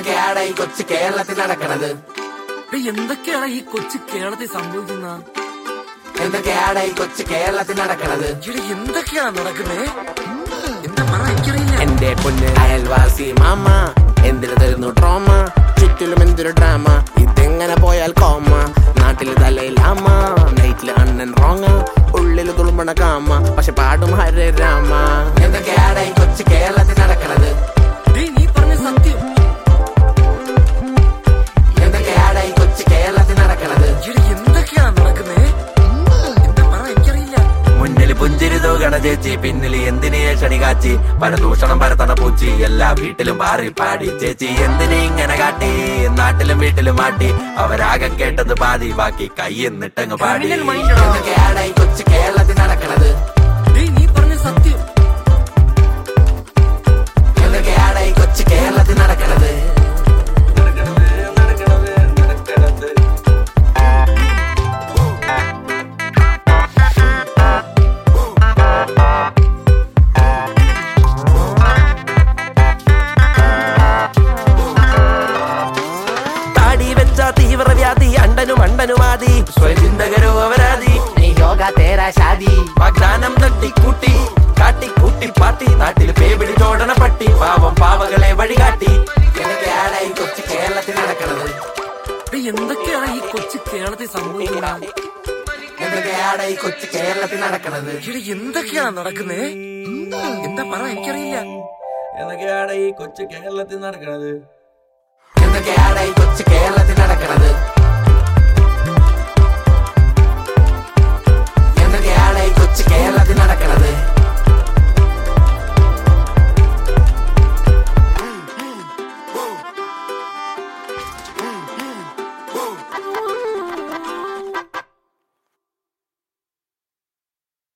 എന്തൊക്കെയാണ് ഈ കൊച്ചു കേരളത്തിൽ നടക്കണത് ഡേയ്, എന്തൊക്കെയാണ് ഈ കൊച്ചു കേരളത്തിൽ സംഭവിക്കുന്ന എന്തൊക്കെയാണ് ഈ കൊച്ചു കേരളത്തിൽ നടക്കണത് ഇവിടെ എന്തൊക്കെയാണ് നടക്കുന്നേ എന്താ പറ എനിക്കറിയില്ല എന്റെ പൊന്ന് അയൽവാസി മാമ എന്തിനു തരുന്നു ട്രോമ ചുറ്റിലും എന്തൊരു ഡ്രാമ ഇതെങ്ങനെ പോയാൽ കോമ നാട്ടില് തലയിൽ അമ്മ നൈറ്റില് അണ്ണൻ റോങ്ങ ഉള്ളില് തുളുമ്പണ കാമ പക്ഷെ പാടും ഹരേ രാമ എന്തൊക്കെയാണ് ഈ കൊച്ചു കേരളത്തിൽ നടക്കണത് ഡേയ്, നീ പറഞ്ഞ സത്യം എന്തൊക്കെയാണ് ഈ കൊച്ചു കേരളത്തിൽ നടക്കണത് ഇവിടെ എന്തൊക്കെയാണ് നടക്കുന്നേ എന്താ പറ എനിക്കറിയില്ല മുന്നിൽ പുഞ്ചിരി തൂകണ ചേച്ചി പിന്നിൽ എന്തിനെ ക്ഷണി കാച്ചി പരദൂഷണം പരത്തണ പൂച്ചി എല്ലാ വീട്ടിലും പാറി പാടി ചേച്ചി എന്തിനെ ഇങ്ങനെ കാട്ടി നാട്ടിലും വീട്ടിലും മാട്ടി അവരാകെ കേട്ടത് പാതി ബാക്കി കൈയെന്നിട്ടങ്ങ് പാടി Criminal mind ആണോ? എന്തൊക്കെയാണ് ഈ കൊച്ചു കേരളത്തിൽ നടക്കണത് ഡേയ്, നീ പറഞ്ഞ സത്യം എന്തൊക്കെയാണ് ഈ കൊച്ചു കേരളത്തിൽ നടക്കണത് താടി വെച്ച തീവ്രവ്യാധി അണ്ടനും അണ്ടനുമാതി സ്വയചിന്തകരോ അവരാതി നീ യോഗ തേരാ ഷാദി വാഗ്ദാനം തട്ടിക്കൂട്ടി കാട്ടിക്കൂട്ടി പാട്ടി നാട്ടിൽ പേപിടി ചോടണ പട്ടി പാവം പാവകളെ വഴികാട്ടി എന്തൊക്കെയാണ് ഈ കൊച്ചു കേരളത്തിൽ നടക്കണത് ഡേയ്, എന്തൊക്കെയാണ് ഈ കൊച്ചു കേരളത്തിൽ സംഭവിക്കുന്ന എന്തൊക്കെയാണ് ഈ കൊച്ചു കേരളത്തിൽ നടക്കണത് ഇവിടെ എന്തൊക്കെയാണ് നടക്കുന്നേ എന്താ പറ എനിക്കറിയില്ല എന്നൊക്കെയാണ് ഈ കൊച്ചു കേരളത്തിൽ നടക്കുന്നത് എന്തൊക്കെയാണ് ഈ കൊച്ചു കേരളത്തിൽ നടക്കണത്